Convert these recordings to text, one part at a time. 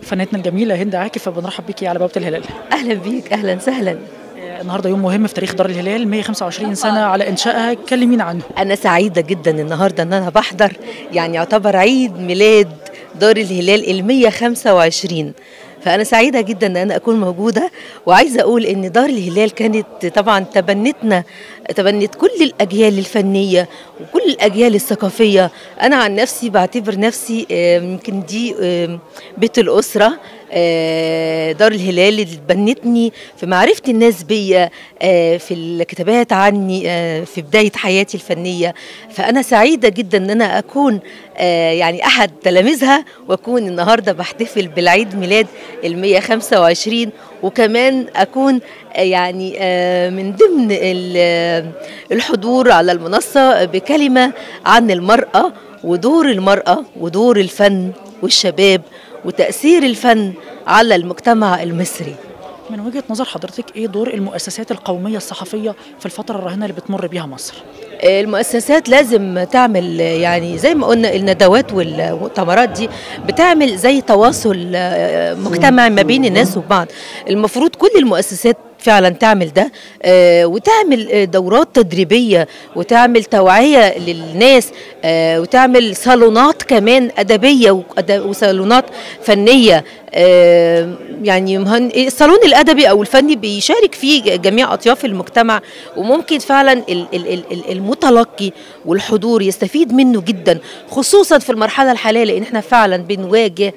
فنانتنا الجميله هند عاكف فبنرحب بيكي على بوابه الهلال اهلا بيك اهلا وسهلا آه، النهارده يوم مهم في تاريخ دار الهلال 125 سنه على انشائها كلمينا عنه انا سعيده جدا النهارده ان انا بحضر يعني يعتبر عيد ميلاد دار الهلال ال 125 فانا سعيده جدا ان انا اكون موجوده وعايزه اقول ان دار الهلال كانت طبعا تبنتنا تبنت كل الاجيال الفنيه وكل الاجيال الثقافيه انا عن نفسي بعتبر نفسي آه، يمكن دي آه، بيت الاسره آه، دار الهلال اللي بنتني في معرفه الناس بيا آه، في الكتابات عني آه، في بدايه حياتي الفنيه فانا سعيده جدا ان انا اكون آه، يعني احد تلاميذها واكون النهارده بحتفل بالعيد ميلاد ال 125 وكمان اكون آه، يعني آه، من ضمن ال- آه، الحضور على المنصه بكلمه عن المراه ودور المراه ودور الفن والشباب وتاثير الفن على المجتمع المصري من وجهه نظر حضرتك ايه دور المؤسسات القوميه الصحفيه في الفتره الراهنه اللي بتمر بيها مصر المؤسسات لازم تعمل يعني زي ما قلنا الندوات والمؤتمرات دي بتعمل زي تواصل آه، مجتمعي ما بين الناس وبعض المفروض كل المؤسسات فعلا تعمل ده آه، وتعمل آه، دورات تدريبية وتعمل توعية للناس آه، وتعمل صالونات كمان أدبية وأد- وصالونات فنية آه، يعني مهن... الصالون الأدبي أو الفني بيشارك فيه جميع أطياف المجتمع وممكن فعلا ال- ال- ال- ال- المتلقي والحضور يستفيد منه جدا خصوصا في المرحلة الحالية لأن احنا فعلا بنواجه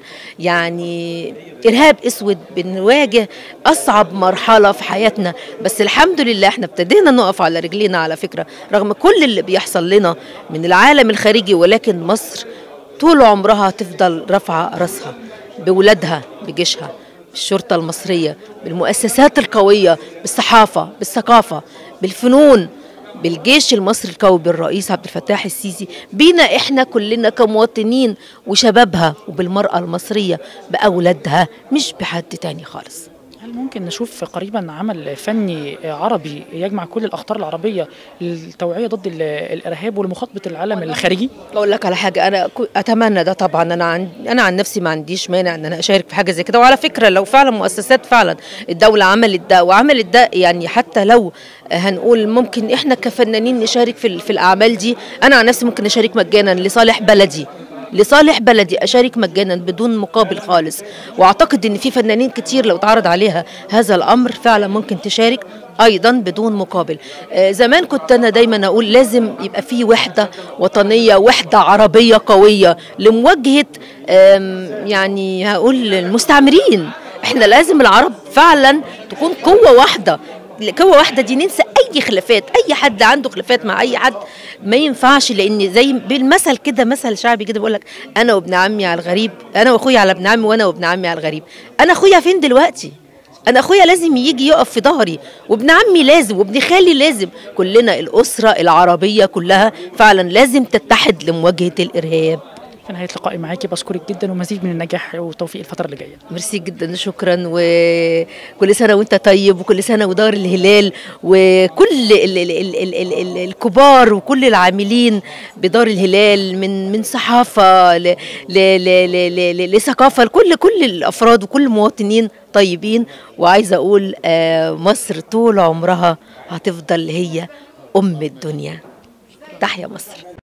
يعني إرهاب أسود بنواجه أصعب مرحلة في حياتنا بس الحمد لله احنا ابتدينا نقف على رجلينا على فكرة رغم كل اللي بيحصل لنا من العالم الخارجي ولكن مصر طول عمرها هتفضل رافعة راسها بولادها بجيشها بالشرطة المصرية بالمؤسسات القوية بالصحافة بالثقافة بالفنون بالجيش المصري القوي بالرئيس عبد الفتاح السيسي بينا احنا كلنا كمواطنين وشبابها وبالمرأة المصرية بأولادها مش بحد تاني خالص هل ممكن نشوف قريبا عمل فني عربي يجمع كل الاخطار العربيه للتوعيه ضد ال- الارهاب ولمخاطبه العالم الخارجي اقول لك على حاجه انا كو- اتمنى ده طبعا انا عن انا عن نفسي ما عنديش مانع ان انا اشارك في حاجه زي كده وعلى فكره لو فعلا مؤسسات فعلا الدوله عملت ده وعملت ده يعني حتى لو هنقول ممكن احنا كفنانين نشارك في ال- في الاعمال دي انا عن نفسي ممكن اشارك مجانا لصالح بلدي لصالح بلدي اشارك مجانا بدون مقابل خالص واعتقد ان في فنانين كتير لو اتعرض عليها هذا الامر فعلا ممكن تشارك ايضا بدون مقابل آه، زمان كنت انا دايما اقول لازم يبقى في وحده وطنيه وحده عربيه قويه لمواجهه آم، يعني هقول المستعمرين احنا لازم العرب فعلا تكون قوه واحده قوه واحده دي ننسى اي خلافات اي حد عنده خلافات مع اي حد ما ينفعش لان زي بالمثل كده مثل شعبي كده بيقول لك انا وابن عمي على الغريب انا واخويا على ابن عمي وانا وابن عمي على الغريب انا اخويا فين دلوقتي انا اخويا لازم يجي يقف في ظهري وابن عمي لازم وابن خالي لازم كلنا الاسره العربيه كلها فعلا لازم تتحد لمواجهه الارهاب في نهايه لقائي معاكي بشكرك جدا ومزيد من النجاح والتوفيق الفتره اللي جايه ميرسي جدا شكرا وكل سنه وانت طيب وكل سنه ودار الهلال وكل ال ال ال ال ال ال الكبار وكل العاملين بدار الهلال من من صحافه ل ل ل ل ل ل لثقافه لكل كل الافراد وكل المواطنين طيبين وعايزه اقول آه، مصر طول عمرها هتفضل هي ام الدنيا تحيا مصر